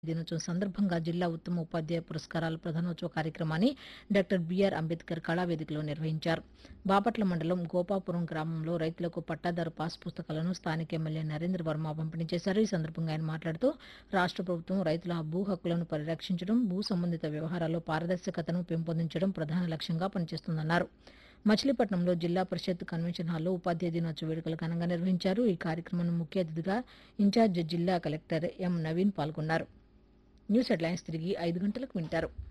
దినోత్సవం సందర్భంగా జిల్లా ఉత్తమ ఉపాధ్యాయ పురస్కారాల ప్రధానోత్సవ కార్యక్రమాన్ని డాక్టర్ బిఆర్ అంబేద్కర్ కళావేదికలో నిర్వహించారు బాపట్ల మండలం గోపాపురం గ్రామంలో రైతులకు పట్టాదారు పాస్ పుస్తకాలను స్థానిక ఎమ్మెల్యే నరేంద్ర వర్మ పంపిణీ చేశారు ఈ సందర్భంగా ఆయన మాట్లాడుతూ రాష్ట్ర ప్రభుత్వం రైతుల భూ హక్కులను పరిరక్షించడం భూ సంబంధిత వ్యవహారాల్లో పారదర్శకతను పెంపొందించడం ప్రధాన లక్ష్యంగా పనిచేస్తుందన్నారు మచిలీపట్నంలో జిల్లా పరిషత్ కన్వెన్షన్ హాల్లో ఉపాధ్యాయ దినోత్సవ వేడుకలు ఘనంగా నిర్వహించారు ఈ కార్యక్రమంలో ముఖ్య అతిథిగా ఇన్ఛార్జ్ జిల్లా కలెక్టర్ ఎం నవీన్ పాల్గొన్నారు న్యూస్ హెడ్లైన్స్ తిరిగి ఐదు గంటలకు వింటారు